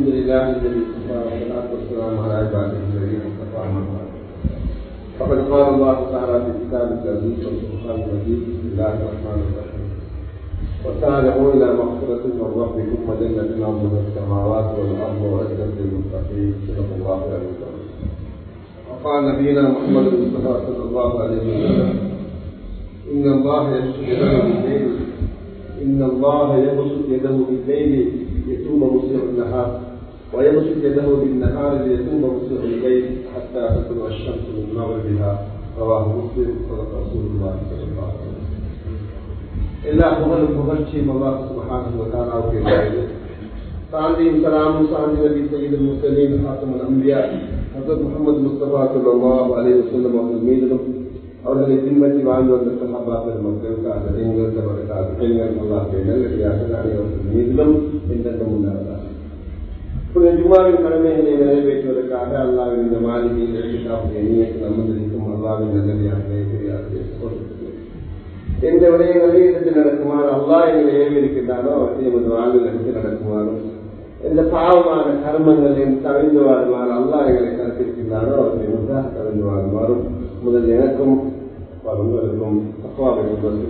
لله الذي اصطفى والصلاة والسلام على عباده الذين اصطفى أما بعد. فقد قال الله تعالى في كتابه العزيز والفرقان المجيد بسم الله الرحمن الرحيم وسارعوا إلى مغفرة من ربكم وجنة أرضها السماوات والأرض وعزة للمتقين صدق الله عليه وسلم وقال نبينا محمد المصطفى صلى الله عليه وسلم إن الله يبسط يده بالليل إن الله يبسط يده بالليل يتوب مسيء النهار ويبسط يده بالنهار ليتوب مسيء الليل حتى تطلع الشمس من مغربها رواه مسلم صدق رسول الله صلى الله عليه وسلم எல்லா புகழும் புகழ்ச்சியும் அல்லாஹ் சுபஹானஹு வ தஆலாவுக்கு உரியது சாந்தியும் சலாமும் சாந்தி நபி சையீதுல் முர்சலீன் ஹாத்தமுல் அன்பியா ஹஜ்ரத் முஹம்மது முஸ்தபா ஸல்லல்லாஹு அலைஹி வஸல்லம் அவர்கள் மீதிலும் அவர்களை பின்பற்றி வாழ்ந்து வந்த சஹாபாக்கள் மக்களுக்காக எங்கள் தவறுக்காக பெண்கள் அல்லாஹ்வை நல்லடியாக அனைவர்கள் மீதிலும் என்றென்றும் உண்டாவதாக புனித ஜுமாவின் கடமைகளை நிறைவேற்றுவதற்காக அல்லாவின் இந்த மாளிகையில் எழுதிக்காப்புடைய நீயத்தில் அமர்ந்திருக்கும் அல்லாவின் நல்லடியாக பெரியார்கள் எந்த விடயங்களை எடுத்து நடக்குமாறு அல்லா எங்களை ஏவி இருக்கின்றாரோ அவற்றை எமது வாழ்வில் எடுத்து நடக்குமாறும் எந்த பாவமான கர்மங்களை தவிர்ந்து வாழுமாறு அல்லா எங்களை கருத்திருக்கின்றாரோ அவற்றை முற்றாக தவிர்ந்து வாழுமாறும் முதல் எனக்கும் உங்களுக்கும் தப்பாவை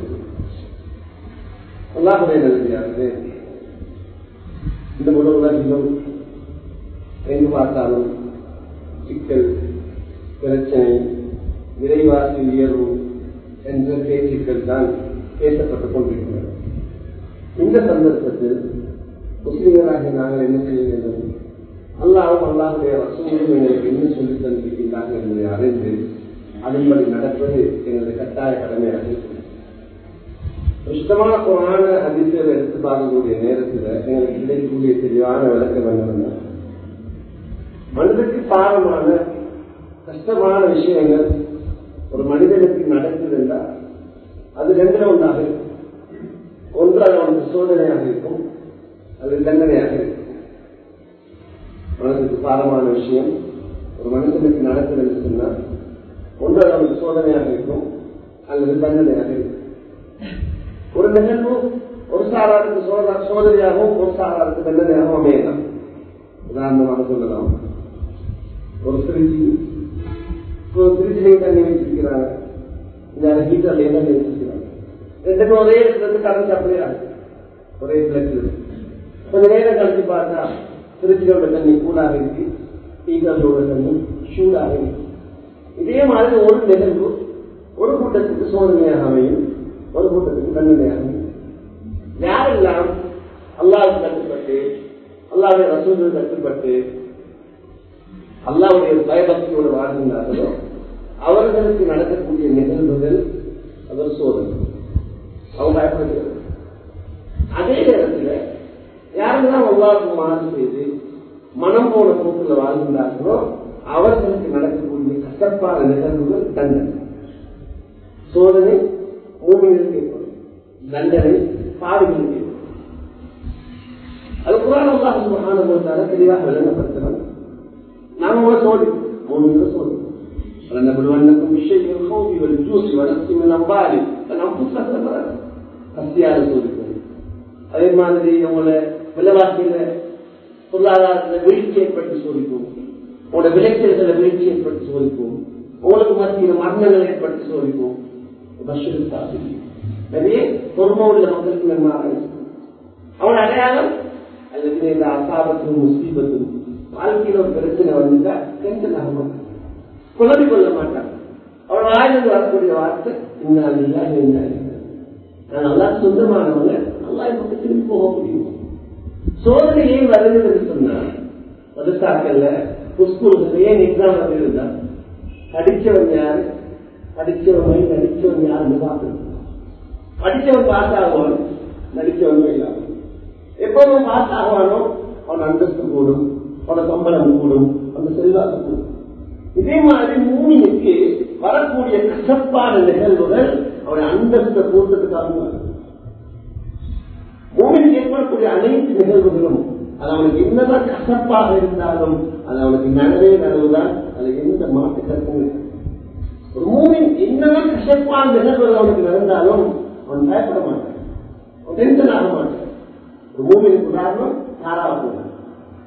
அல்லாஹுடைய நிலையானது இந்த முழு உலகிலும் எங்கு பார்த்தாலும் சிக்கல் பிரச்சனை விரைவாசி உயர்வு என்ற பேச்சுக்கள் தான் பேசப்பட்டுக் கொண்டிருக்கின்றன இந்த சந்தர்ப்பத்தில் முஸ்லிம்களாக நாங்கள் என்ன செய்ய வேண்டும் அல்லாவும் அல்லாஹுடைய வசூலும் எங்களுக்கு என்ன சொல்லித் தந்திருக்கின்றார்கள் என்பதை அறிந்து அதன்படி நடப்பது எங்களது கட்டாய கடமையாக இருக்கும் இஷ்டமான குரான அதிசயம் எடுத்து பார்க்கக்கூடிய நேரத்தில் எங்களுக்கு கிடைக்கக்கூடிய தெளிவான விளக்கம் என்னவென்னா மனிதனுக்கு பாரமான கஷ்டமான விஷயங்கள் ஒரு மனிதனுக்கு நடக்குது என்றால் அது ரெண்டுல ஒன்றாக இருக்கும் ஒன்று அது அவனுக்கு சோதனையாக இருக்கும் அது தண்டனையாக இருக்கும் மனதுக்கு பாரமான விஷயம் ஒரு மனுஷனுக்கு நடக்குது என்று சொன்னால் ஒன்று அது அவனுக்கு சோதனையாக இருக்கும் அல்லது தண்டனையாக இருக்கும் ஒரு நிகழ்வு ஒரு சாராருக்கு சோதனையாகவும் ஒரு சாராருக்கு தண்டனையாகவும் அமையலாம் உதாரணமாக சொல்லலாம் ஒரு திருச்சி திருச்சிலையும் தண்ணி வச்சிருக்கிறாங்க இந்த ஹீட்டர்லையும் தண்ணி வச்சிருக்கிறாங்க ரெண்டுமே ஒரே இடத்துல இருந்து கரண்ட் சப்ளை ஆகுது ஒரே பிளட்ல கொஞ்ச நேரம் கழிச்சு பார்த்தா திருச்சியோட தண்ணி கூலாக இருக்கு ஹீட்டரோட தண்ணி சூடாக இருக்கு இதே மாதிரி ஒரு நிகழ்வு ஒரு கூட்டத்துக்கு சோதனையாக அமையும் ஒரு கூட்டத்துக்கு தண்டனையாக அமையும் யாரெல்லாம் அல்லாவுக்கு கட்டுப்பட்டு அல்லாவுடைய ரசூலுக்கு கட்டுப்பட்டு அல்லாவுடைய பயபக்தியோடு வாழ்கின்றார்களோ அவர்களுக்கு நடக்கக்கூடிய நிகழ்வுகள் அது சோதனை அவங்க பயப்படுகிறது அதே நேரத்தில் யாரெல்லாம் அல்லாவுக்கு மாறு செய்து மனம் போன போக்கில் வாழ்கின்றார்களோ அவர்களுக்கு நடக்கக்கூடிய கசப்பான நிகழ்வுகள் தண்டனை சோதனை மூமிகளுக்கு ஏற்படும் தண்டனை பாடுகளுக்கு ஏற்படும் அது குரான் அல்லாஹ் சுபஹானஹு தெளிவாக விளங்கப்படுத்தலாம் நாம சோதிப்போம் மூணு சோதிப்போம் ولنبلونكم بشيء من الخوف والجوع ونقص من الاموال والانفس والثمرات பசியால சோதிப்போம் அதே மாதிரி உங்களை விலைவாசியில பொருளாதாரத்துல வீழ்ச்சி ஏற்படுத்தி சோதிப்போம் உங்களோட விளைச்சல்களை வீழ்ச்சி ஏற்படுத்தி சோதிப்போம் உங்களுக்கு மத்தியில் மரணங்கள் ஏற்படுத்தி சோதிப்போம் நிறைய பொறுமை உள்ள மக்களுக்கு நன்மாக அவன் அடையாளம் அல்லது இந்த அசாபத்தும் முஸ்லீபத்தும் வாழ்க்கையில் ஒரு பிரச்சனை வந்துட்டா டென்ஷன் ஆக மாட்டான் குழம்பி கொள்ள மாட்டான் அவன் வாயிலிருந்து வரக்கூடிய வார்த்தை இன்னால் இல்லா நான் நல்லா சொந்தமானவங்க நல்லா பக்கம் திரும்பி போக முடியும் சோதனை ஏன் வருதுன்னு சொன்னா மதுசாக்கல்ல ஸ்கூல்கள் ஏன் எக்ஸாம் வருதுன்னா படிச்சவன் யாரு படிச்சவன் நடிச்சவன் யாருன்னு பார்க்கணும் படிச்சவன் பாஸ் ஆகுவான் நடிச்சவன் ஃபெயில் ஆகும் எப்பவும் பாஸ் ஆகுவானோ அவன் அந்தஸ்து கூடும் அவனோட சம்பளம் கூடும் அந்த செல்வாக்கு கூடும் இதே மாதிரி மூமினுக்கு வரக்கூடிய கசப்பான நிகழ்வுகள் அவருடைய அந்தஸ்த கூட்டத்துக்காக மூமினுக்கு ஏற்படக்கூடிய அனைத்து நிகழ்வுகளும் அது அவனுக்கு என்னதான் கசப்பாக இருந்தாலும் அது அவனுக்கு நனவே நனவுதான் அது எந்த மாற்று கருத்தும் ஒரு மூமின் என்னதான் கசப்பான நிகழ்வுகள் அவனுக்கு நடந்தாலும் அவன் பயப்பட மாட்டான் அவன் டென்ஷன் ஆக மாட்டான் ஒரு மூமினுக்கு உதாரணம் தாராளம்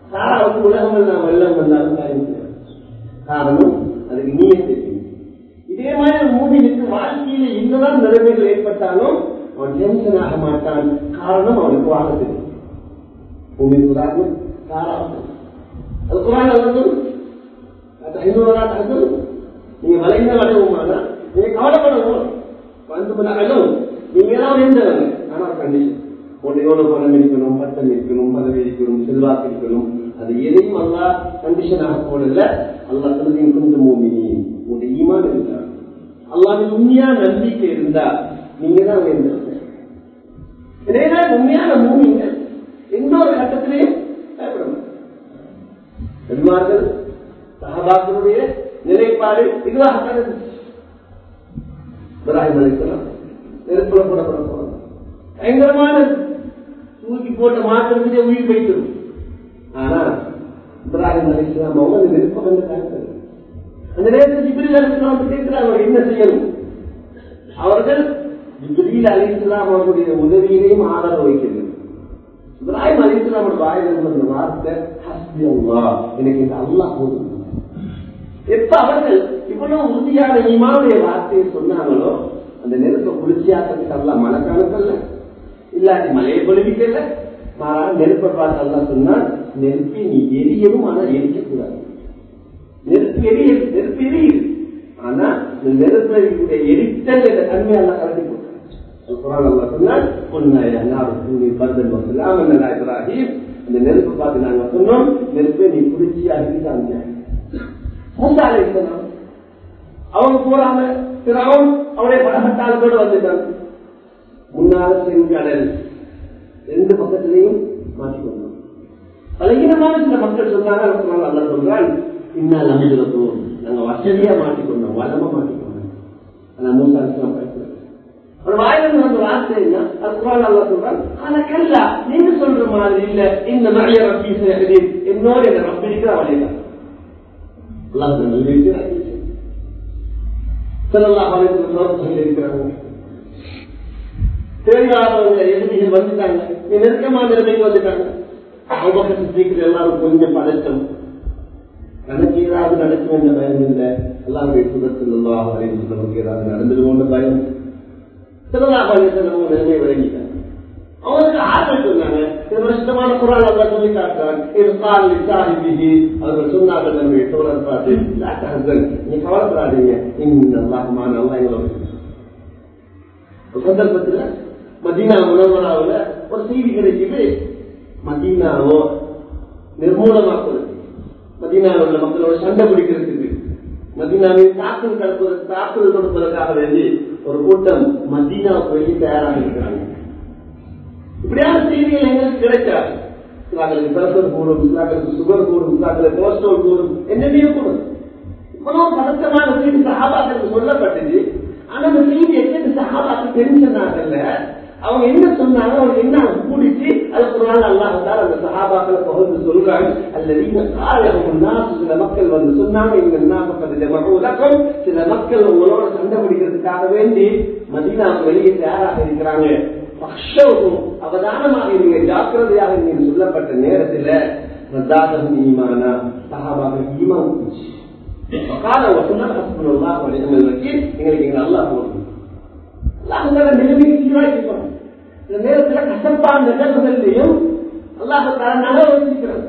சாராவுக்கு உலகம் எல்லாம் வெள்ளம் வந்தாலும் காரியம் செய்யாது. காரணம் அதுக்கு நீயே தெரியும் இதே மாதிரி ஒரு மூவினுக்கு வாழ்க்கையில என்னதான் நிலைமைகள் ஏற்பட்டாலும் அவன் டென்ஷன் ஆக மாட்டான் காரணம் அவனுக்கு வாழ தெரியும் பூமிக்கு உதாரணம் சாராவுக்கு அது குரான் வந்து ஐநூறு நாள் நீங்க வளைந்த வளைவுமானா நீங்க கவலைப்படவும் வந்து பண்ணாலும் நீங்க தான் இருந்தவங்க ஆனா கண்டிஷன் உன்னை எவ்வளவு பணம் இருக்கணும் பட்டம் இருக்கணும் பதவி இருக்கணும் செல்வாக்கு இருக்கணும் அது எதையும் அல்லா கண்டிஷனாக போடல அல்லா சொல்றது கொஞ்சம் மூமினி உங்களுடைய ஈமான் இருந்தா அல்லாவின் உண்மையா நம்பிக்கை இருந்தா நீங்க தான் வேண்டவங்க எனவே உண்மையான மூமிங்க எந்த ஒரு கட்டத்திலையும் பயப்பட மாட்டாங்க பெருமார்கள் சஹாபாக்களுடைய நிலைப்பாடு இதுவாக இருந்துச்சு இப்ராஹிம் அலிஸ்லாம் நெருப்புல போடப்பட போறாங்க பயங்கரமான தூக்கி போட்ட மாற்றத்திலே உயிர் வைத்திரும் ஆனா இப்ராஹிம் அலிஸ்லாம் அவங்க அந்த நெருப்பை வந்து காய்ச்சல் அந்த நேரத்தில் ஜிப்ரில் அலிஸ்லாம் கேட்கிறாங்க என்ன செய்யணும் அவர்கள் ஜிப்ரீல் அலிஸ்லாம் அவர்களுடைய உதவியிலையும் ஆதரவு வைக்கிறது இப்ராஹிம் அலிஸ்லாமோட வாயில் வந்த வார்த்தை ஹஸ்பி அல்லா எனக்கு இந்த அல்லாஹ் போதும் எப்ப அவர்கள் இவ்வளவு உறுதியான ஈமானுடைய வார்த்தையை சொன்னாங்களோ அந்த நெருப்பை குளிர்ச்சியாக்கிறதுக்கு அல்ல மனக்கு அனுப்பல இல்லாட்டி மலையை பொழுவிக்கல மாறாக நெருப்பை பார்த்து அல்லா சொன்னால் நெருப்பை நீ எரியவும் ஆனா எரிக்கக்கூடாது நெருப்பு எரிய நெருப்பு எரியுது ஆனா இந்த நெருப்பை எரித்தல் என்ற தன்மை எல்லாம் கலட்டி அந்த நெருப்பு பார்த்து நாங்க சொன்னோம் நெருப்பை நீ குளிர்ச்சியாக இருக்காங்க அவங்க போறாங்க திராவன் அவருடைய படகட்டாளத்தோடு வந்துட்டாங்க முன்னால செங்கடல் ரெண்டு பக்கத்திலையும் மாற்றிக்கொண்டோம் பலகீனமான சில மக்கள் சொன்னாங்க நல்லா சொல்றான் இன்னால் அமைஞ்சிருக்கோம் நாங்க வசதியா மாட்டிக்கொண்டோம் வளமா மாட்டிக்கொண்டோம் ஆனா மூசா இஸ்லாம் பயப்படுறது ஒரு வாயிலிருந்து வந்த வார்த்தை என்ன அது குரான் அல்லா சொல்றான் ஆனா கல்லா நீங்க சொல்ற மாதிரி இல்ல இந்த நிறைய ரப்பி என்னோட என்ன ரப்பி இருக்கிற அவளே தெரியாதவங்க எதிரிகள் வந்துட்டாங்க நெருக்கமான நிலைமைக்கு வந்துட்டாங்க அவங்க சீக்கிரம் எல்லாரும் கொஞ்சம் பதட்டம் எனக்கு ஏதாவது நடக்கும் என்ற பயம் இல்லை எல்லாருடைய சுதத்தில் எல்லாம் நமக்கு ஏதாவது நடந்துடுவோன்ற பயம் திருவிழாபாளையத்தில் நிலைமை விளங்கிட்டாங்க அவங்களுக்கு ஆர்வம் சொன்னாங்க இது வருஷமான குரான் அல்லா சொல்லி காட்டுறான் இது கால் விசாரிப்பிகி அவர்கள் சொன்னார்கள் நம்முடைய தோழர் பார்த்து நீ கவலைப்படாதீங்க இன்னல்லாஹமான அல்லா எங்களோட சந்தர்ப்பத்தில் மதீனா உணவராவில் ஒரு செய்தி கிடைக்குது மதீனாவோ நிர்மூலமாக்குறது மதீனாவில் உள்ள மக்களோட சண்டை பிடிக்கிறதுக்கு மதீனாவில் தாக்குதல் தடுப்பதற்கு தாக்குதல் கொடுப்பதற்காக வேண்டி ஒரு கூட்டம் மதீனாவுக்கு வெளியே தயாராக இருக்கிறாங்க இப்படியான செய்திகள் எங்களுக்கு கிடைக்காது சிலாக்களுக்கு பிரஷர் கூடும் சிலாக்களுக்கு சுகர் கூடும் சிலாக்களுக்கு கொலஸ்ட்ரால் கூடும் என்னென்னையும் கூடும் இவ்வளவு பதட்டமான செய்தி சகாபாக்களுக்கு சொல்லப்பட்டது ஆனா அந்த செய்தியை கேட்டு சகாபாக்கு தெரிஞ்சிருந்தாங்கல்ல அவங்க என்ன சொன்னாங்க அவங்க என்ன கூடிச்சு அது குரான் அல்லாஹால அந்த சகாபாக்களை பகிர்ந்து சொல்றாங்க அல்லது காலகம்னா சில மக்கள் வந்து சொன்னாங்க இந்த பக்கத்துல உலகம் சில மக்கள் உங்களோட சண்டை பிடிக்கிறதுக்காக வேண்டி மதீனாவுக்கு வெளியே தயாராக இருக்கிறாங்க பக்ஷவும் அவதானமாக இருங்க ஜாக்கிரதையாக இருங்க சொல்லப்பட்ட நேரத்துல மதாதம் ஈமானா சகாபாக ஈமான் போச்சு கால வசனம் ஹஸ்புல்லா வலிமல் வக்கீல் எங்களுக்கு எங்க நல்லா போதும் அல்லாஹால நிலைமைக்கு சீராக்கிப்பாங்க இந்த நேரத்துல கசப்பான நிகழ்வுகள்லையும் அல்லாஹால நகர வச்சிருக்கிறாங்க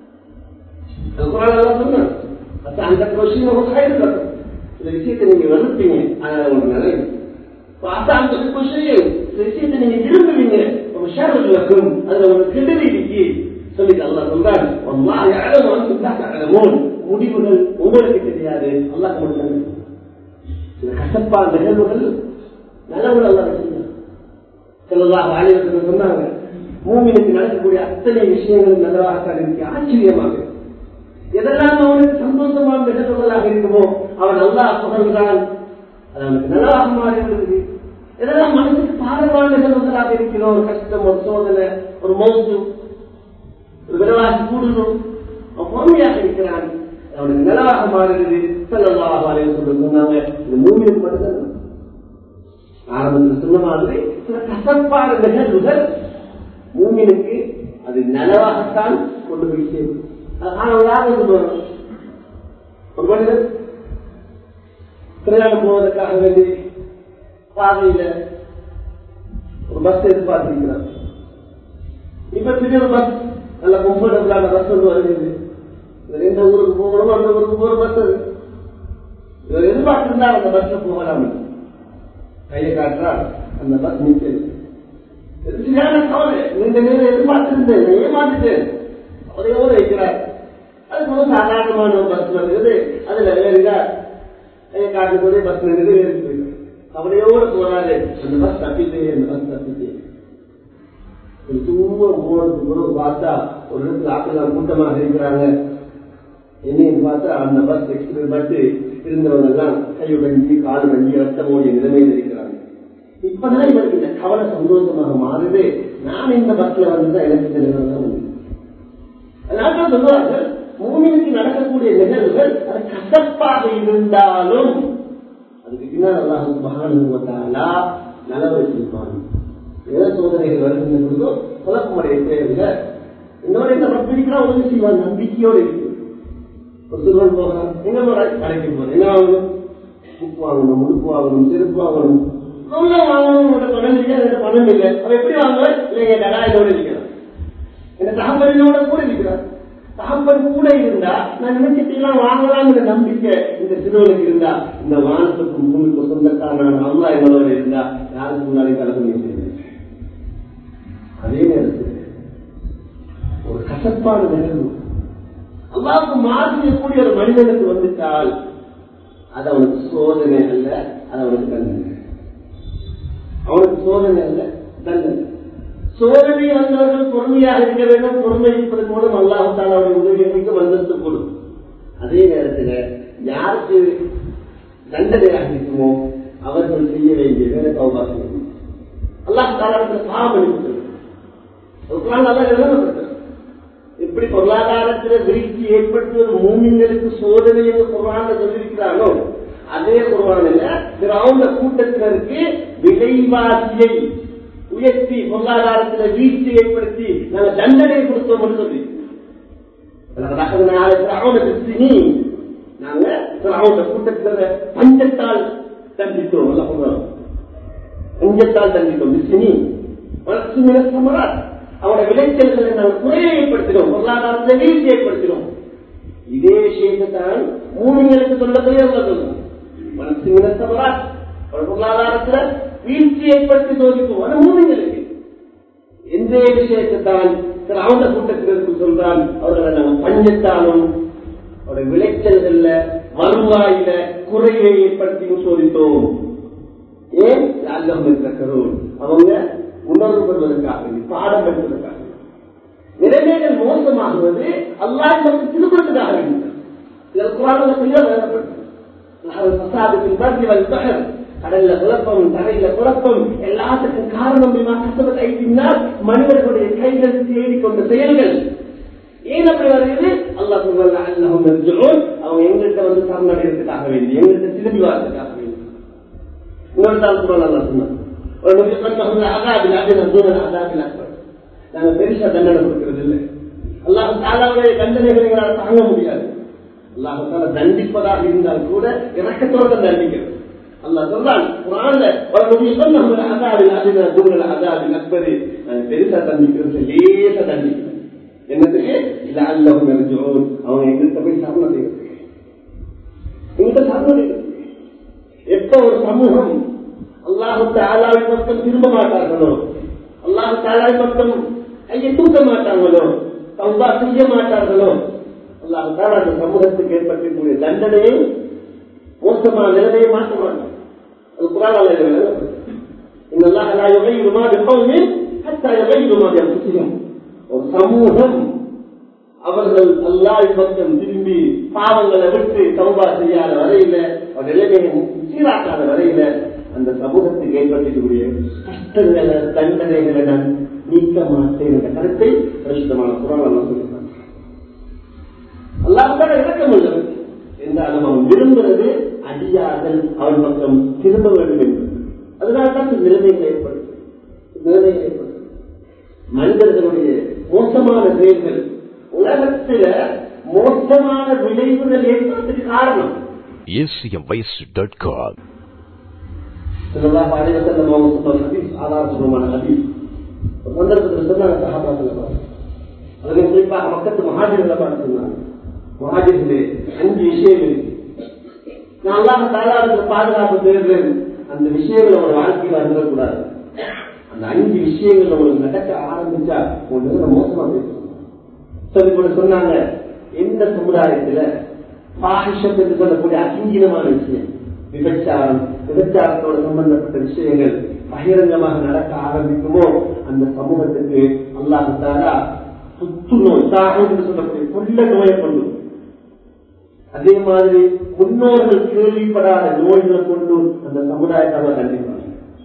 சொன்னான் அந்த கொஸ்டின் ஒரு சைடு இருக்கும் இந்த விஷயத்தை நீங்க வெறுப்பீங்க அதனால ஒரு நிலை அந்த கொஸ்டின் விஷயத்தை நீங்க விரும்புவீங்க ஒரு ஷேர் இருக்கும் அதுல ஒரு கெடுதி இருக்கு சொல்லி அல்லா சொல்றான் முடிவுகள் உங்களுக்கு தெரியாது அல்லாஹ் மட்டும் சில கசப்பா நிகழ்வுகள் நல்லவர்கள் அல்லா சொல்லலாம் ஆலயத்தில் சொன்னாங்க மூமினுக்கு நடக்கக்கூடிய அத்தனை விஷயங்களும் நல்லதாகத்தான் இருக்கு ஆச்சரியமாக எதெல்லாம் அவனுக்கு சந்தோஷமான நிகழ்வுகளாக இருக்குமோ அவன் நல்லா புகழ்கிறான் அது அவனுக்கு நல்லதாக மாறிவிடுது இதெல்லாம் மனசுக்கு பாரமான நிகழ்வுகளாக இருக்கிறோம் ஒரு கஷ்டம் ஒரு சோதனை ஒரு மௌசு ஒரு விரவாசி கூடணும் அவன் பொறுமையாக இருக்கிறான் அவனுக்கு நிலவாக மாறுகிறது செல்லவாக மாறி சொன்னாங்க இந்த மூவிக்கு மட்டும்தான் ஆரம்பத்தில் சொன்ன மாதிரி சில கசப்பான நிகழ்வுகள் மூமினுக்கு அது நலவாகத்தான் கொண்டு போய் சேரும் ஆனா யாருக்கு போகணும் ஒரு மனிதன் பிரயாணம் போவதற்காக வேண்டி பாதையில ஒரு பஸ் எதிர்பார்த்திருக்கிறார் இப்ப திடீர் பஸ் நல்ல கம்ஃபர்டபுளான பஸ் வந்து வருகிறது இவர் எந்த ஊருக்கு போகணும் அந்த ஊருக்கு போற பஸ் அது இவர் எதிர்பார்த்திருந்தா அந்த பஸ்ல போகலாம் கையை காட்டுறார் அந்த பஸ் நிற்கிறது சரியான கவலை நீண்ட நேரம் எதிர்பார்த்திருந்தேன் நான் ஏமாந்துட்டேன் அவரையோடு வைக்கிறார் அது ரொம்ப சாதாரணமான ஒரு பஸ் வருகிறது அதுல ஏறினார் கையை காட்டும் போதே பஸ் நின்று ஏறி போயிடும் கவலையோடு போறாரு அந்த பஸ் தப்பிட்டே அந்த பஸ் தப்பிட்டே சும்மா போனதுக்கு பிறகு பார்த்தா ஒரு இடத்துல ஆட்கள் கூட்டமாக இருக்கிறாங்க என்னையும் பார்த்தா அந்த பஸ் எக்ஸ்பிரஸ் பட்டு இருந்தவங்க எல்லாம் கை வஞ்சி கால் வஞ்சி ரத்தம் ஓடிய நிலைமையில் இருக்கிறாங்க இப்பதான் இவருக்கு இந்த கவலை சந்தோஷமாக மாறுது நான் இந்த பஸ்ல வந்துதான் எனக்கு இந்த நிலைமை தான் உண்டு அதனால சொல்லுவார்கள் மூமினுக்கு நடக்கக்கூடிய நிகழ்வுகள் அது கசப்பாக இருந்தாலும் அதுக்கு பின்னால் அல்லாஹ் மகானுவத்தாலா நலவு வச்சிருப்பான் ஏதோ சோதனைகள் வருகின்ற பொழுதோ குழப்பமடைய தேவையில்லை இன்னொரு என்ன பிடிக்கிறா உதவி செய்வான் நம்பிக்கையோடு இருக்கு ஒரு சிறுவன் போகிறான் எங்க போற கடைக்கு போறேன் என்ன வாங்கணும் புக் வாங்கணும் முடுப்பு வாங்கணும் செருப்பு வாங்கணும் ரொம்ப வாங்கணும் பணம் இல்லை என்கிட்ட பணம் இல்லை அவன் எப்படி வாங்குவேன் இல்லை என் டடா என்னோட இருக்கிறான் என் தகப்பனோட கூட இருக்கிறான் தகப்பன் கூட இருந்தா நான் நினைச்சிட்டீங்கன்னா வாங்கலாம்னு நம்பிக்கை இந்த சிறுவனுக்கு இருந்தா இந்த வானத்துக்கும் பூமிக்கும் சொந்தக்காரனான அம்மா என்னோட இருந்தா யாருக்கு முன்னாடி கலந்து அதே நேரத்தில் ஒரு கசப்பான நிகழ்வு அல்லாவுக்கு மாறு செய்யக்கூடிய ஒரு மனிதனுக்கு வந்துட்டால் அது அவனுக்கு சோதனை அல்ல அது அவனுக்கு தண்டனை அவனுக்கு சோதனை அல்ல தண்டனை சோதனை வந்தவர்கள் பொறுமையாக இருக்க வேண்டும் பொறுமை இருப்பதன் மூலம் அல்லாஹால அவருடைய உதவிகளுக்கு வந்தத்து கொடு அதே நேரத்தில் யாருக்கு தண்டனையாக இருக்குமோ அவர்கள் செய்ய வேண்டிய வேலை கௌபா செய்யணும் அல்லாஹ் தாலாவுக்கு பாவம் அளிக்கிறது எப்படி பொருளாதாரத்தில் வீழ்ச்சி ஏற்படுத்துவது மூமிங்களுக்கு சோதனை என்று குரான சொல்லியிருக்கிறாரோ அதே குரானில் திராவிட கூட்டத்தினருக்கு விலைவாசியை உயர்த்தி பொருளாதாரத்தில் வீழ்ச்சி ஏற்படுத்தி நாங்கள் தண்டனை கொடுத்தோம் என்று சொல்லி நாங்க திராவிட கூட்டத்தினர் பஞ்சத்தால் தண்டித்தோம் பஞ்சத்தால் தண்டித்தோம் சினி வளர்ச்சி சமராட் அவருடைய விளைச்சல்களை நாங்கள் குறையை ஏற்படுத்தினோம் பொருளாதாரத்தில் வீழ்ச்சி ஏற்படுத்தினோம் இதே விஷயத்தை தான் மூணுங்களுக்கு சொல்லக்கூடிய சொல்லணும் மனசு மினத்தவரா பொருளாதாரத்தில் வீழ்ச்சி ஏற்படுத்தி சோதிக்கும் அது மூணுங்களுக்கு எந்த விஷயத்தை தான் திராவிட கூட்டத்தினருக்கு சொல்றான் அவர்களை நாங்கள் பஞ்சத்தாலும் அவருடைய விளைச்சல்கள்ல வருவாயில குறையை ஏற்படுத்தியும் சோதித்தோம் ஏன் அல்லம் இருக்கிறோம் அவங்க உணர்வு பெறுவதற்காக பாடம் பெறுவதற்காக நிலைமைகள் மோசமாகுவது அல்லாஹ் நமக்கு திருப்பதற்காக கடல்ல குழப்பம் தரையில குழப்பம் எல்லாத்துக்கும் காரணம் கைதினால் மனிதர்களுடைய கைகள் தேடிக்கொண்ட செயல்கள் ஏன் அப்படி வருகிறது அல்லா சொல்ல அல்லாஹும் அவங்க எங்கள்கிட்ட வந்து சரணடைகிறதுக்காக வேண்டி எங்கள்கிட்ட திரும்பி வரதுக்காக வேண்டி இன்னொரு தாள் சொல்ல நல்லா சொன்னாங்க நாங்க பெருசா தண்டனை கொடுக்கிறது இல்லை அல்லாஹ் தாலாவுடைய தண்டனைகளை தாங்க முடியாது அல்லாஹால தண்டிப்பதாக இருந்தால் கூட இறக்கத்தோடு தான் தண்டிக்கிறது அல்லாஹ் சொல்றான் குரான்ல ஒரு நபி சொன்ன அதாவில் அதின தூரல் அதாவில் அக்பரு பெருசா தண்டிக்கிறது லேசா தண்டிக்கிறேன் என்னதுக்கு இல்ல அல்லவும் நினைச்சோம் அவங்க எங்கிட்ட போய் சரணம் செய்யறதுக்கு எங்கிட்ட சரணம் செய்யறதுக்கு எப்ப ஒரு சமூகம் அல்லாஹு தாலாவின் பக்கம் திரும்ப மாட்டார்களோ அல்லாஹு தாலாவின் பக்கம் கையை தூக்க மாட்டாங்களோ தௌபா செய்ய மாட்டார்களோ அல்லாஹு தாலா அந்த சமூகத்துக்கு ஏற்பட்டிருக்கக்கூடிய தண்டனையை மோசமான நிலைமையை மாற்ற மாட்டாங்க அது குரானால இன்னல்லாஹ் லா யுகையிரு மா பிகௌமின் ஹத்தா யுகையிரு மா பிஅன்ஃபுசிஹிம் ஒரு சமூகம் அவர்கள் அல்லாஹ் பக்கம் திரும்பி பாவங்களை விட்டு தௌபா செய்யாத வரையில அவர் நிலைமையை சீராக்காத வரையில அந்த சமூகத்துக்கு ஏற்பட்டிருக்கக்கூடிய கஷ்டங்களை தண்டனைகளை நான் நீக்க மாட்டேன் என்ற கருத்தை பரிசுத்தமான புறாணம் சொல்லுறாங்க அல்லாஹால இறக்கம் உள்ளது என்றாலும் அவன் விரும்புறது அடியார்கள் அவன் பக்கம் திரும்ப வேண்டும் என்பது அதனால்தான் இந்த நிலைமைகள் ஏற்படுது நிலைமைகள் ஏற்படுது மனிதர்களுடைய மோசமான செயல்கள் உலகத்தில மோசமான விளைவுகள் ஏற்படுறதுக்கு காரணம் acmvoice.com. ஸல்லல்லாஹு அலைஹி வஸல்லம் அவங்க சொன்ன ஒரு ஹதீஸ் ஆதாரபூர்வமான ஹதீஸ் ஒரு சந்தர்ப்பத்தில் சொன்னாங்க சஹாபாக்களை பார்த்து அதில் குறிப்பாக மக்கத்து மகாஜர்களை பார்த்து சொன்னாங்க மகாஜர்களே அஞ்சு விஷயம் இருக்கு நான் அல்லாஹ் தாலாவுக்கு பாதுகாப்பு தேடுறேன் அந்த விஷயங்கள் ஒரு வாழ்க்கையில் அணுகக்கூடாது அந்த அஞ்சு விஷயங்கள் உங்களுக்கு நடக்க ஆரம்பிச்சா உங்களுக்கு மோசமா பேசணும் சொல்லி கூட சொன்னாங்க எந்த சமுதாயத்துல பாகிஷம் என்று சொல்லக்கூடிய அசிங்கமான விஷயம் விபச்சாரம் விபச்சாரத்தோட சம்பந்தப்பட்ட விஷயங்கள் பகிரங்கமாக நடக்க ஆரம்பிக்குமோ அந்த சமூகத்துக்கு அல்லாஹ் தாரா புத்துநோய் தாகம் என்று சொல்லக்கூடிய கொள்ள நோயை கொண்டு வரும். அதே மாதிரி முன்னோர்கள் கேள்விப்படாத நோய்களை கொண்டு அந்த சமுதாயத்தை கண்டிப்பாங்க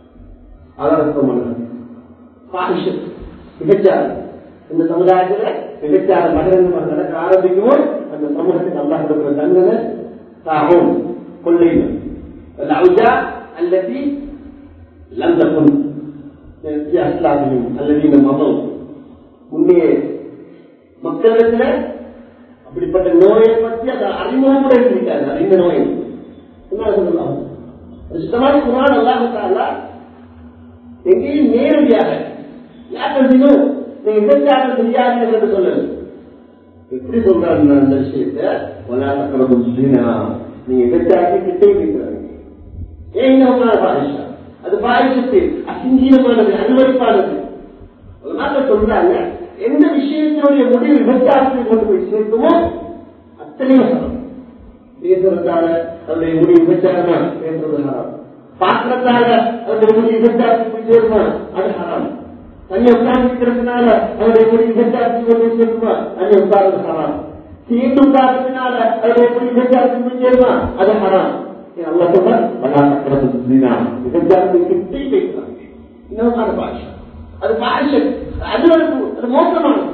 அதான் பாகிஷம் விபச்சாரம் இந்த சமுதாயத்துல விபச்சாரம் பகிரங்கமாக நடக்க ஆரம்பிக்குமோ அந்த சமூகத்துக்கு அல்லாஹ் கொடுக்கிற தண்டனை தாகும் கொள்ளைகள் الأوجاع التي لم تكن في أسلافهم الذين مضوا முன்னே மக்களிடத்துல அப்படிப்பட்ட நோயை பற்றி அந்த அறிமுகம் கூட இருக்காது அறிந்த நோய் என்ன சொல்லலாம் சுத்தமான குரான் அல்லாஹால எங்கேயும் நேரடியாக யாரும் தினம் நீங்க விபச்சாரம் செய்யாதீங்க என்று சொல்லணும் எப்படி சொல்றாங்க அந்த விஷயத்தை ஒலாசக்கரது நீங்க விபச்சாரத்தை கிட்டே வைக்கிறாங்க ஏன் உங்களால பாதிஷா அது பாதிச்சத்து அசிங்கீனமானது அனுமதிப்பானது அதனால சொல்றாங்க எந்த விஷயத்தினுடைய முடிவு விபச்சாரத்தை கொண்டு போய் சேர்க்குமோ அத்தனையும் ஹராம் பேசுறதால அதனுடைய முடிவு விபச்சாரமா பேசுறது ஹராம் பாக்குறதால அதனுடைய முடிவு விபச்சாரத்துக்கு போய் சேருமா அது ஹராம் தனி உட்கார்ந்துக்கிறதுனால அதனுடைய முடிவு விபச்சாரத்துக்கு கொண்டு போய் சேருமா அது உட்கார்றது ஹராம் தீண்டு உட்கார்றதுனால அதனுடைய முடிவு விபச்சாரத்துக்கு போய் சேருமா அது ஹராம் அல்லா சொல்றார் விபச்சாரத்தை கிட்டே பேசுறாங்க இன்னொரு பாஷா அது பாஷை அது ஒரு அது மோசமானது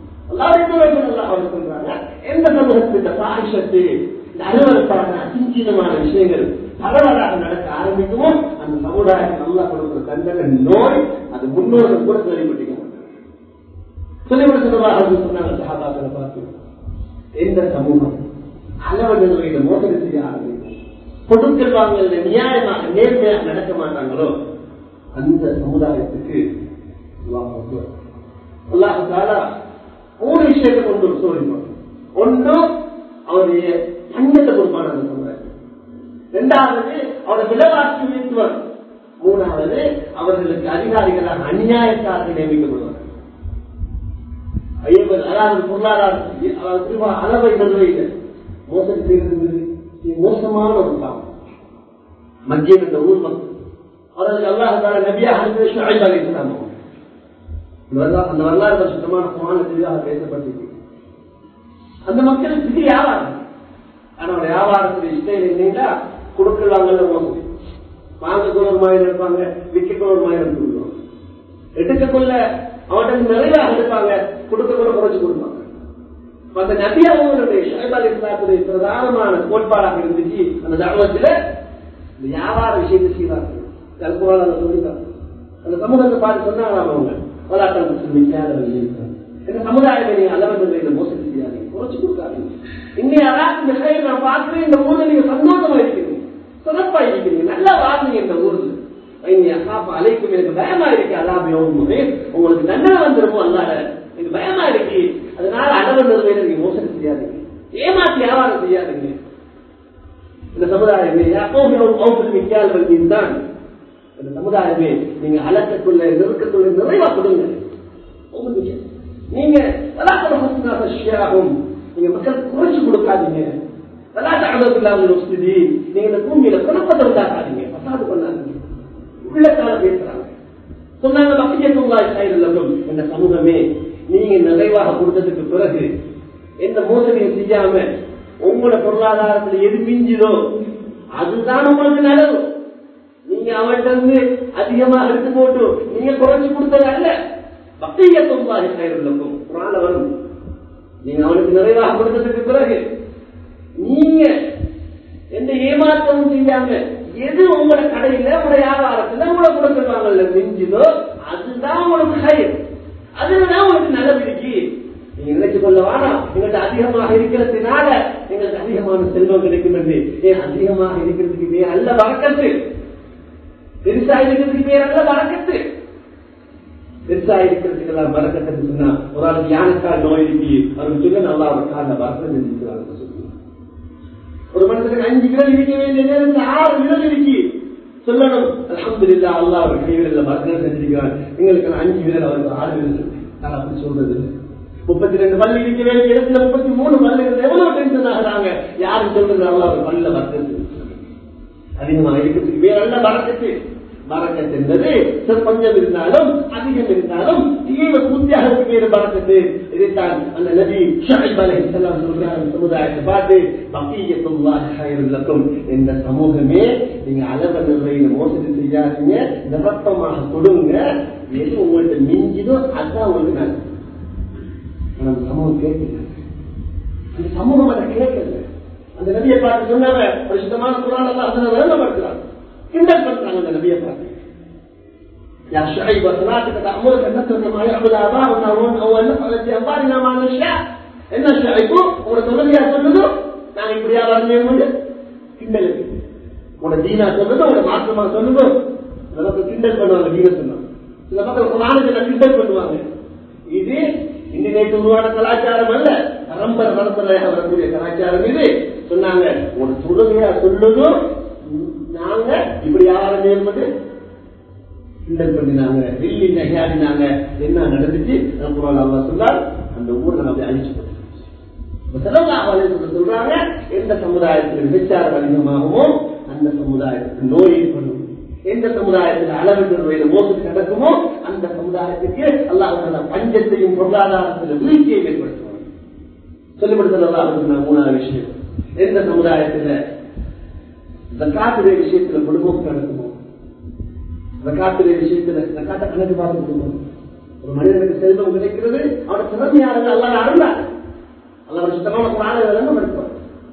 எந்த சமூகத்தில் இந்த பாஷத்து இந்த அலுவலப்பான அசிஞ்சீனமான விஷயங்கள் பரவலாக நடக்க ஆரம்பிக்குமோ அந்த சமுதாயத்தில் நல்லா கொடுக்கிற தண்டனை நோய் அது முன்னோர்கள் கூட கேள்விப்பட்டிக்க மாட்டாங்க சொல்லிவிட சொல்லுவாங்க சொன்னாங்க சகாபாக்களை பார்த்து எந்த சமூகம் அளவு நிலையில மோசடி செய்ய ஆரம்பிக்கும் பொருட்கள் வாங்கல நியாயமாக நேர்மையாக நடக்க மாட்டாங்களோ அந்த சமுதாயத்துக்கு அல்லாஹால மூணு விஷயத்தை கொண்டு சொல்லிருக்கோம் ஒன்று அவருடைய தங்கத்தை கொடுப்பான அந்த சமுதாயம் இரண்டாவது அவருடைய விலைவாசி உயர்த்துவார் மூணாவது அவர்களுக்கு அதிகாரிகளாக அநியாயக்காரர்கள் நியமிக்கப்படுவார் அதாவது பொருளாதாரத்துக்கு அதாவது குறிப்பா அளவை நிர்வகிக்க மோசடி செய்கிறது மோசமான ஒரு காலம் மத்திய இந்த ஊர் மக்கள் அவர்களுக்கு அல்லாஹால நபியாக அலி இஸ்லாம் அந்த வரலாறு சுத்தமான குமான தெளிவாக பேசப்பட்டிருக்கு அந்த மக்களுக்கு இது வியாபாரம் ஆனா வியாபாரத்துடைய இஷ்டம் இல்லைங்களா கொடுக்கல் வாங்கல மோசடி வாங்கக்குள்ள ஒரு மாதிரி இருப்பாங்க விற்கக்குள்ள ஒரு மாதிரி இருந்துருவாங்க எடுக்கக்குள்ள அவன்கிட்ட நிறைவாக எடுப்பாங்க கொடுக்கக்குள்ள குறைச்சு கொடுப்பாங்க அந்த நபி அவங்களுடைய ஷஹிப் அலி இஸ்லாத்துடைய பிரதானமான கோட்பாடாக இருந்துச்சு அந்த தர்மத்தில் வியாபார விஷயத்தை செய்வார்கள் கல்புவால் அதை சொல்லிட்டாங்க அந்த சமூகத்தை பார்த்து சொன்னாங்க அவங்க போராட்டம் முஸ்லிம் இந்த சமுதாயத்தை நீங்க அளவு நிலையில மோசடி செய்யாதீங்க குறைச்சு கொடுக்காதீங்க இன்னைக்கு அதான் இந்த செயல் நான் பார்க்கிறேன் இந்த ஊர்ல நீங்க சந்தோஷமா இருக்கிறீங்க சிறப்பா இருக்கிறீங்க நல்லா வாழ்ந்தீங்க இந்த ஊர்ல அழைக்கும் எனக்கு பயமா இருக்கு அல்லாம போது உங்களுக்கு தண்டனை வந்துருமோ அல்லாத எனக்கு பயமா இருக்கு அதனால அளவு நிலையில நீங்க மோசடி செய்யாதீங்க ஏமாற்றி வியாபாரம் செய்யாதீங்க இந்த சமுதாயமே யாரும் தான் இந்த சமுதாயமே நீங்க அலக்கக்குள்ள நெருக்கக்குள்ள நிறைவா கொடுங்க நீங்க விஷயாகும் நீங்க மக்களுக்கு குறைச்சு கொடுக்காதீங்க நீங்க இந்த பூமியில குழப்பத்தை உண்டாக்காதீங்க பசாது பண்ணாதீங்க உள்ளத்தால பேசுறாங்க சொன்னாங்க பக்கியத்துள்ளாய் சாயிருக்கும் இந்த சமூகமே நீங்க நிறைவாக கொடுத்ததுக்கு பிறகு எந்த மோசடியும் செய்யாம உங்களோட பொருளாதாரத்தில் எது மிஞ்சுதோ அதுதான் உங்களுக்கு நல்லது நீங்க அவன்கிட்ட இருந்து அதிகமாக எடுத்து போட்டு நீங்க குறைச்சு கொடுத்தது அல்ல பக்தியத்துவாக கைருக்கும் குரான வரும் நீங்க அவனுக்கு நிறைவாக கொடுத்ததுக்கு பிறகு நீங்க எந்த ஏமாற்றமும் செய்யாம எது உங்களோட கடையில உங்களோட வியாபாரத்துல உங்களை கொடுத்துருவாங்கல்ல மிஞ்சுதோ அதுதான் உங்களுக்கு கயிறு அதுலதான் உங்களுக்கு நடவடிக்கை நீங்க நினைச்சு கொள்ள வேணாம் எங்கள்கிட்ட அதிகமாக இருக்கிறதுனால எங்களுக்கு அதிகமான செல்வம் கிடைக்கும் என்று ஏன் அதிகமாக இருக்கிறதுக்கு பேர் அல்ல வழக்கத்து பெருசா இருக்கிறதுக்கு பேர் அல்ல வழக்கத்து பெருசா இருக்கிறதுக்கு எல்லாம் வரக்கத்துன்னு சொன்னா ஒரு ஆளுக்கு யானைக்கால் நோய் இருக்கு அவருக்கு சொல்ல நல்லா அவர் காலில் வரக்கத்து இருக்கிறாங்க ஒரு மனுஷனுக்கு அஞ்சு விரல் இருக்க வேண்டிய நேரத்தில் ஆறு விரல் இருக்கு சொல்லணும் அலமதுல்லா அல்லா அவர் கைவிரல வரக்கத்து செஞ்சிருக்கிறார் எங்களுக்கு அஞ்சு விரல் அவருக்கு ஆறு விரல் இருக்கு நான் அப்படி சொல்றது இல்லை முப்பத்தி ரெண்டு பள்ளி இருக்க வேண்டிய இடத்துல முப்பத்தி மூணு பள்ளி இருந்து எவ்வளவு டென்ஷன் ஆகுறாங்க யாரும் சொல்றது அல்லா அவர் பல்ல வரக்கத்து அதிகமா இருக்கிறதுக்கு வேற அல்ல வரக்கத்து பறக்கத் என்பது கொஞ்சம் இருந்தாலும் அதிகம் இருந்தாலும் தீவிர பூர்த்தியாக வேறு பறக்கத்து இதைத்தான் அந்த நபி ஷாஹிப் அலை சொல்றாங்க சமுதாயத்தை பார்த்து பக்கியத்தும் இந்த சமூகமே நீங்க அளவு நிர்ணயில மோசடி செய்யாதீங்க நிரப்பமாக கொடுங்க எது உங்கள்கிட்ட மிஞ்சிதோ அதுதான் உங்களுக்கு நல்லது ஆனா அந்த சமூகம் கேட்கல அந்த சமூகம் அதை கேட்கல அந்த நபியை பார்த்து சொன்னாங்க பரிசுத்தமான குரான் எல்லாம் அதனை விளங்கப்படுத்துறாங்க கிண்டல் பண்றாங்க அந்த நபியை பார்த்து يا شعيب صلاتك تأمرك أن نترك ما يعبد آباؤنا أو أن نفعل في أموالنا ما نشاء என்ன ஷாயிப்பு உங்களோட தொழிலையா சொல்லுதோ நாங்க இப்படியா வரணும் கிண்டல் உங்களோட தீனா சொல்லுதோ உங்களோட மாற்றமா சொல்லுதோ சில மக்கள் கிண்டல் பண்ணுவாங்க தீன சொன்னா சில மக்கள் குரானுக்கு கிண்டல் பண்ணுவாங்க இது இன்னி நேற்று உருவான கலாச்சாரம் அல்ல பரம்பரை பரம்பரையாக வரக்கூடிய கலாச்சாரம் இது சொன்னாங்க உங்களோட தொழுகையா சொல்லுதோ நாங்க இப்படி வியாபாரம் செய்யணும் கிண்டல் பண்ணினாங்க வெள்ளி நகையாடினாங்க என்ன நடந்துச்சு குரான் அல்லா சொன்னார் அந்த ஊரை நம்ம அழிச்சு சொல்றாங்க எந்த சமுதாயத்தில் விபச்சாரம் அதிகமாகவோ அந்த சமுதாயத்துக்கு நோய் ஏற்படும் எந்த சமுதாயத்தில் அளவு நிர்வகித மோசடி நடக்குமோ அந்த சமுதாயத்துக்கு அல்லாஹ் பஞ்சத்தையும் பொருளாதாரத்தில் வீழ்ச்சியை ஏற்படுத்துவாங்க சொல்லிப்படுத்த மூணாவது விஷயம் எந்த சமுதாயத்தில் ஜக்காத்துடைய விஷயத்துல குடும்பம் நடக்குமோ ஜக்காத்துடைய விஷயத்துல ஜக்காத்த கணக்கு பார்த்து குடும்பம் ஒரு மனிதனுக்கு செல்வம் கிடைக்கிறது அவரோட திறமையாளர்கள் அல்லாத அருளார் அல்ல சுத்தமான குரான விளங்கப்படுத்துவார்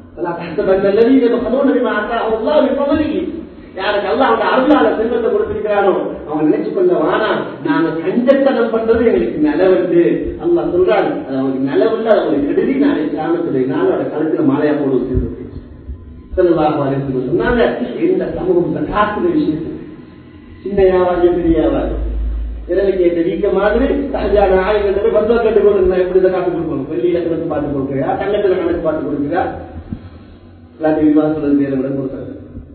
யாருக்கு அல்ல அவங்க அருளால செல்வத்தை கொடுத்திருக்கிறானோ அவங்க நினைச்சு கொள்ள வானா நாங்க கஞ்சத்தனம் பண்றது எங்களுக்கு நிலவந்து அல்லா சொல்றாங்க அது அவங்களுக்கு நிலவில்ல அது அவங்களுக்கு கெடுதி நாளை கிராமத்துடைய நாள் அவரோட கழுத்துல மாலையா போடுவது செல்வாக சொன்னாங்க இந்த சமூகம் காத்துற விஷயத்துக்கு சின்ன வியாபாரம் பெரிய வியாபாரம் இரவு கேட்ட வீக்க மாதிரி சகஜான ஆயுதத்தை பத்து கட்டு கொடுங்க எப்படி இதை காட்டு கொடுக்கணும் வெள்ளியில கணக்கு பார்த்து கொடுக்குறா தங்கத்துல கணக்கு பார்த்து கொடுக்குறா எல்லாத்தையும் விவாதத்துல வேற விட கொடுக்குறது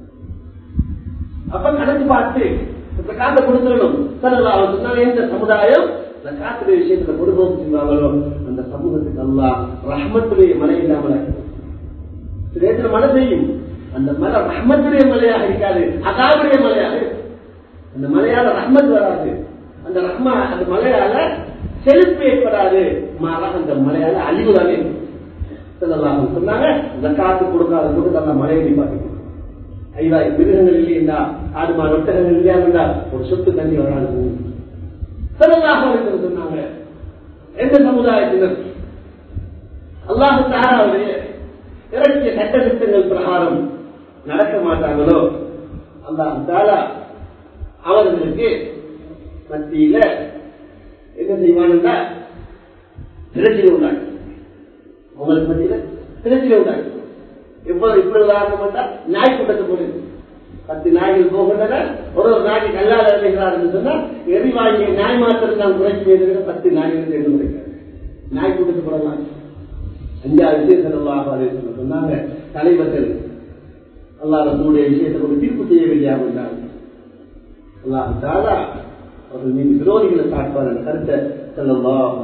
அப்ப கணக்கு பார்த்து இந்த காத்தை கொடுத்துடணும் சொல்லலாம் சொன்னாங்க இந்த சமுதாயம் இந்த காத்துடைய விஷயத்துல குடும்பம் செய்வாங்களோ அந்த சமூகத்துக்கு அல்லா ரஹ்மத்துடைய மழை இல்லாமல் நேற்று மழை செய்யும் அந்த மலை ரஹ்மத்துடைய மலையாக இருக்காது அதாவுடைய மலையாக அந்த மலையால ரஹ்மத் வராது அந்த ரஹ்மா அந்த மலையால செழிப்பு ஏற்படாது மாறாக அந்த மலையால அழிவு தானே சொன்னாங்க இந்த காத்து கொடுக்காத கொடுத்து அந்த மலையை நிப்பாட்டி ஐவாய் மிருகங்கள் இல்லையா ஆடு மாடு ஒட்டகங்கள் இல்லையா இருந்தா ஒரு சொத்து தண்ணி வராது செல்லலாக சொன்னாங்க எந்த சமுதாயத்தினர் அல்லாஹு தாராவுடைய இறக்கிய சட்ட திட்டங்கள் பிரகாரம் நடக்க மாட்டாங்களோ அல்லாஹ் தாலா அவர்களுக்கு மத்தியில என்ன செய்வானுன்னா திரட்சியை உண்டாக்கு உங்களுக்கு மத்தியில திரட்சியை உண்டாக்கு எவ்வளவு இப்படி உதாரணம் பண்ணா நாய் கூட்டத்தை போடுது பத்து நாய்கள் போகின்றன ஒரு ஒரு நாய்க்கு கல்லால் இறங்குகிறார் சொன்னா எரிவாயுவை நாய் மாத்திரம் தான் குறைச்சி எழுதுகிற பத்து நாய்கள் சேர்ந்து முடிக்கிறார் நாய் கூட்டத்தை போடலாம் அஞ்சாவது விஷயத்தில் சொன்னாங்க தலைவர்கள் அல்லா ரசூடைய விஷயத்தை கொண்டு தீர்ப்பு செய்ய வேண்டியாக இருந்தாங்க அல்லாஹ் தாலா அவர்கள் மீது விரோதிகளை காட்டுவார் என்ற கருத்தை செல்லலாம்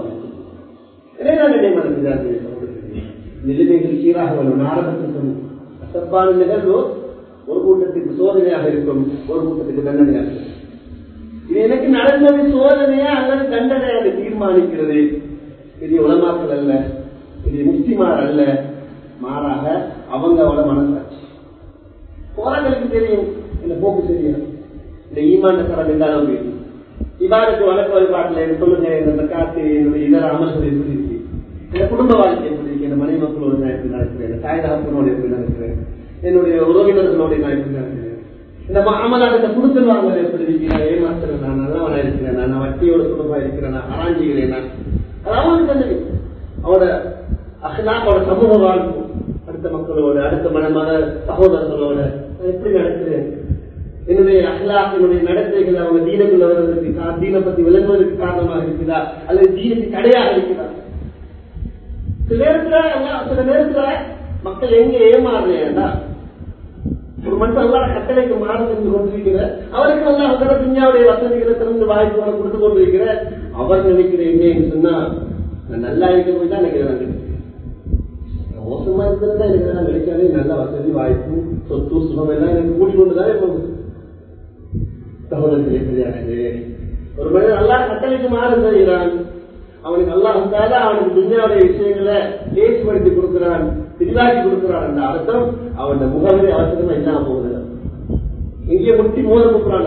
நிலைமைகள் சீராக வரும் ஆரம்பத்துக்கு அசப்பான நிகழ்வு ஒரு கூட்டத்துக்கு சோதனையாக இருக்கும் ஒரு கூட்டத்துக்கு தண்டனையாக இருக்கும் இது எனக்கு நடந்தது சோதனையா அல்லது தண்டனையாக தீர்மானிக்கிறது இது உலமாக்கள் அல்ல இது முஸ்லிமார் அல்ல மாறாக அவங்களோட மனசாட்சி போராட்டங்களுக்கு தெரியும் இந்த போக்கு தெரியும் இந்த ஈமான தரம் எந்த அளவுக்கு இவாருக்கு வழக்கு வழிபாட்டில் சொல்லுங்க இந்த காத்து என்னுடைய இதர அமல்கள் எப்படி இருக்கு இந்த குடும்ப வாழ்க்கை எப்படி இருக்கு இந்த மனைவி மக்களோடு நான் எப்படி நடக்கிறேன் இந்த தாய் தகப்பனோடு எப்படி நடக்கிறேன் என்னுடைய உறவினர்களோடு நான் எப்படி நடக்கிறேன் இந்த அமலாக இந்த குடுத்தல் வாங்கல் எப்படி இருக்கு நான் ஏமாத்துறேன் நான் நல்லவனா இருக்கிறேன் நான் வட்டியோட குடும்பமா இருக்கிறேன் நான் அராஞ்சிக்கிறேன் நான் அது அவங்களுக்கு தெரியும் அவனோட அகலாக்கோட சமூக வாழ்வு அடுத்த மக்களோட அடுத்த மன மத சகோதரர்களோட நான் எப்படி நடக்கிறேன் என்னுடைய அகலாக் என்னுடைய நடத்தைகள் அவங்க தீனக்குள்ள வர்றதுக்கு கா- தீனை பத்தி விளங்குவதற்கு காரணமாக இருக்குதா அல்லது தீனுக்கு தடையாக இருக்குதா சில நேரத்துல எல்லாம் சில நேரத்துல மக்கள் எங்க ஏமாறுறேன்டா ஒரு மனுஷன் அல்லாத கட்டளைக்கு மாறு செஞ்சு கொண்டிருக்கிற அவருக்கு நல்லா அவரோட துன்யாவுடைய வசதிகளை திறந்து வாய்ப்புகளை கொடுத்து கொண்டிருக்கிற அவர் நினைக்கிறேன் சொன்னா நான் நல்லா இருக்க போய் தான் நினைக்கிறேன் மோசமா இருக்கிறதா எனக்கு நான் நினைக்காதே நல்ல வசதி வாய்ப்பு சொத்து சுகம் எல்லாம் எனக்கு கூடி கொண்டுதானே போகுது சகோதரர்களே தெரியாது ஒரு மனிதன் நல்லா கட்டளைக்கு மாறு செய்கிறான் அவனுக்கு அல்லாஹ் வந்தால அவனுக்கு துன்யாவுடைய விஷயங்களை லேசுபடுத்தி கொடுக்கிறான் தெளிவாக்கி கொடுக்கிறான் என்ற அர்த்தம் அவன் முகவரி அவசரமா இல்லாம போகுது இங்கே முட்டி மோத கொடுக்குறான்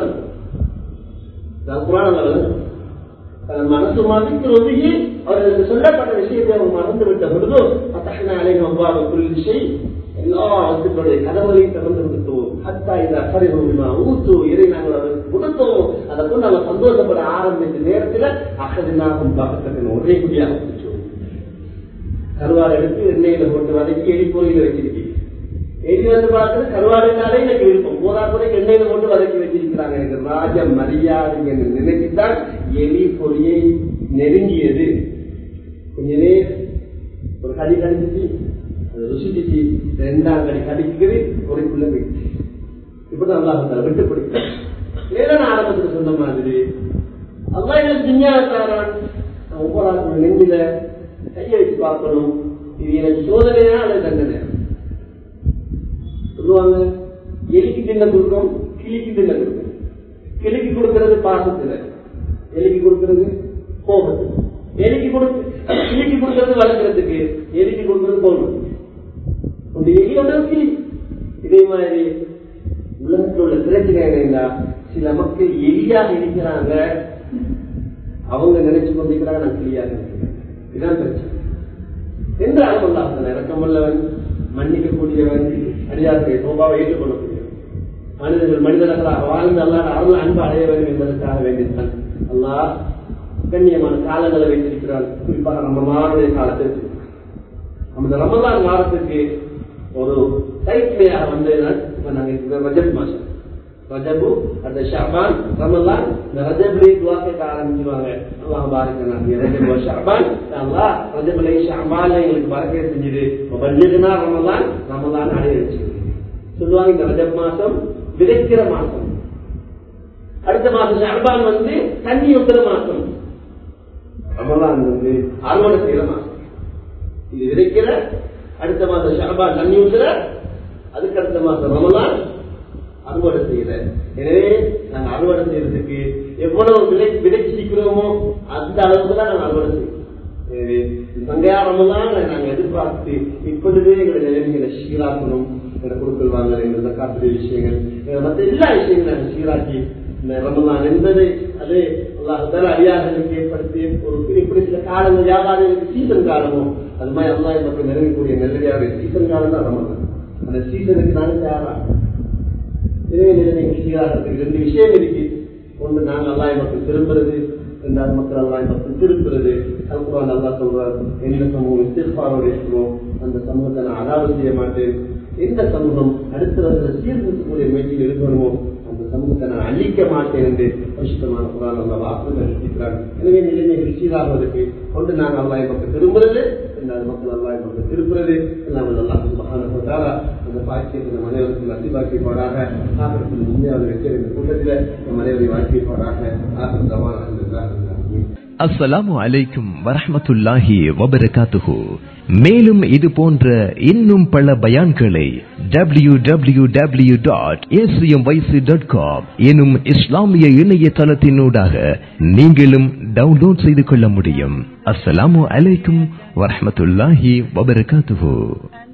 குரான் தன் மனசு மதிக்கிறொழுகி அவர்களுக்கு சொல்லப்பட்ட விஷயத்தை அவங்க மறந்து விட்ட பொழுதோ பத்தகன அலைகம் அவ்வாறு புரிஞ்சை எல்லா வஸ்துக்களுடைய கதவுகளையும் திறந்து விடுத்தோம் ஹத்தா இந்த அக்கறைமா ஊத்து இதை நாங்கள் அவருக்கு கொடுத்தோம் அதை கொண்டு நாங்கள் சந்தோஷப்பட ஆரம்பித்த நேரத்தில் அகதினாகும் பக்கத்தின் ஒரே குடியாக பிடிச்சோம் கருவாடு எடுத்து எண்ணெயில போட்டு வதக்கி எரிபொருளில் வச்சிருக்கீங்க எரி வந்து பார்க்கறது கருவாடுனாலே எனக்கு விருப்பம் போதா கூட எண்ணெயில போட்டு வதக்கி வச்சிருக்கிறாங்க எனக்கு ராஜ மரியாதை என்று நினைச்சுதான் எலி பொறியை நெருங்கியது கொஞ்ச நேரம் ஒரு கடி கடிச்சிச்சு அது ருசிச்சிச்சு ரெண்டாம் கடி கடிக்குது பொறிக்குள்ள போயிடுச்சு இப்பதான் நல்லா விட்டு பிடிக்கும் ஏன்னா ஆரம்பத்தில் சொன்ன மாதிரி அதான் எனக்கு விஞ்ஞானத்தாரான் நான் ஒவ்வொரு நெஞ்சில கையை வச்சு பார்க்கணும் இது எனக்கு சோதனையா அல்லது தண்டனையா சொல்லுவாங்க எலிக்கு தின்ன கொடுக்கும் கிளிக்கு தின்ன கொடுக்கும் கிளிக்கு கொடுக்கிறது பாசத்துல எலிக்கு கொடுக்கிறது கோபத்துக்கு எலிக்கு கொடுக்கு கிளிக்கு கொடுக்கிறது வளர்க்கறதுக்கு எலிக்கு கொடுக்கிறது கோபம் ஒரு எலி ஒன்று கிளி இதே மாதிரி உலகத்தில் உள்ள பிரச்சனை என்னன்னா சில மக்கள் எலியாக இருக்கிறாங்க அவங்க நினைச்சு கொண்டிருக்கிறாங்க நான் கிளியாக இருக்கிறேன் இதுதான் பிரச்சனை எந்த அளவல்லாசன இறக்கமுள்ளவன் மன்னிக்கக்கூடியவன் அடியாருடைய சோபாவை ஏற்றுக்கொள்ளக்கூடியவன் மனிதர்கள் மனிதர்களாக வாழ்ந்து அல்லாத அருள் அன்பு அடைய வேண்டும் என்பதற்காக வேண்டியிருந்தான் அல்லாஹ் கண்ணியமான காலங்களை வைத்திருக்கிறான் குறிப்பாக நம்ம மாறுடைய காலத்திற்கு அந்த ரமதான் மாதத்துக்கு ஒரு சைக்கிளையாக வந்து இப்ப நாங்க இப்ப ரஜப் மாசம் ரஜபு அந்த ஷாபான் ரமலான் இந்த ரஜப்லே துவா கேட்க ஆரம்பிச்சுவாங்க அல்லாஹ் பாருங்க நாங்க ரஜபு ஷாபான் அல்லாஹ் ரஜப்லே ஷாபான்ல எங்களுக்கு பறக்கை செஞ்சது வல்லிதுனா ரமலான் ரமலான் அடைய வச்சு சொல்லுவாங்க இந்த ரஜப் மாசம் விதைக்கிற மாசம் அடுத்த மாசம் ஷாபான் வந்து தண்ணி ஊத்துற மாசம் ரமலான் வந்து அறுவடை செய்யற மாசம் இது விதைக்கிற அடுத்த மாசம் ஷாபான் தண்ணி ஊத்துற அதுக்கு அடுத்த மாசம் ரமலான் அறுவடை செய்யற எனவே நாங்க அறுவடை செய்யறதுக்கு எவ்வளவு விதை விதைச்சிருக்கிறோமோ அந்த அளவுக்கு தான் நாங்க அறுவடை செய்யணும் எனவே சங்கையாரமெல்லாம் நாங்க எதிர்பார்த்து இப்பொழுதே எங்களுடைய நிலைமைகளை சீராக்கணும் எங்களை கொடுக்கல் வாங்கல் எங்களை காப்பிய விஷயங்கள் எங்களை மற்ற எல்லா விஷயங்களும் நாங்கள் சீராக்கி இந்த ரமலான் என்பது அது அல்லாஹால அடியார்களுக்கு ஏற்படுத்தி ஒரு இப்படி சில காலங்கள் வியாபாரிகளுக்கு சீசன் காலமோ அது மாதிரி அல்லா மக்கள் நெருங்கக்கூடிய நெல்லடியாருடைய சீசன் காலம் தான் ரமலான் அந்த சீசனுக்கு நாங்கள் தயாராக எனவே நிலைமைகள் சீராகிறதுக்கு ரெண்டு விஷயம் இருக்கு ஒன்று நாங்கள் அல்லாய் மக்கள் திரும்புறது ரெண்டாவது மக்கள் அல்லாய் மக்கள் திருப்புறது அல்குரான் அல்லா சொல்றார் எந்த சமூகம் இஸ்திஃபாரோட இருக்கிறோம் அந்த சமூகத்தை நான் அதாவது செய்ய மாட்டேன் எந்த சமூகம் அடுத்த வருஷம் சீர்திருத்தக்கூடிய முயற்சியில் இருக்கணுமோ அந்த சமூகத்தை நான் அழிக்க மாட்டேன் என்று பரிசுத்தமான குரான் அல்லா வாக்குறுதி அளித்திருக்கிறார் எனவே நிலைமைகள் சீராகுவதற்கு கொண்டு நாங்கள் அல்லாய் மக்கள் திரும்புறது ரெண்டாவது மக்கள் அல்லாய் மக்கள் திருப்புறது எல்லாம் அல்லாஹ் சுபஹானஹு அந்த பாக்கியத்தை நம் அனைவருக்கும் நசிபாக்கியப்பாடாக ஆசிரத்தில் இந்தியாவில் வைக்கிற இந்த கூட்டத்தில் நம் அனைவரை வாழ்க்கைப்பாடாக ஆசிரம் தவான அஸ்ஸலாமு அலைக்கும் வரஹ்மத்துல்லாஹி வபரகாத்துஹு மேலும் இது போன்ற இன்னும் பல பயான்களை W W W dot dot com எனும் இஸ்லாமிய இணையதளத்தினூடாக நீங்களும் டவுன்லோட் செய்து கொள்ள முடியும் அஸ்ஸலாமு அலைக்கும் வரஹ்மத்துல்லாஹி வபரகாத்துஹு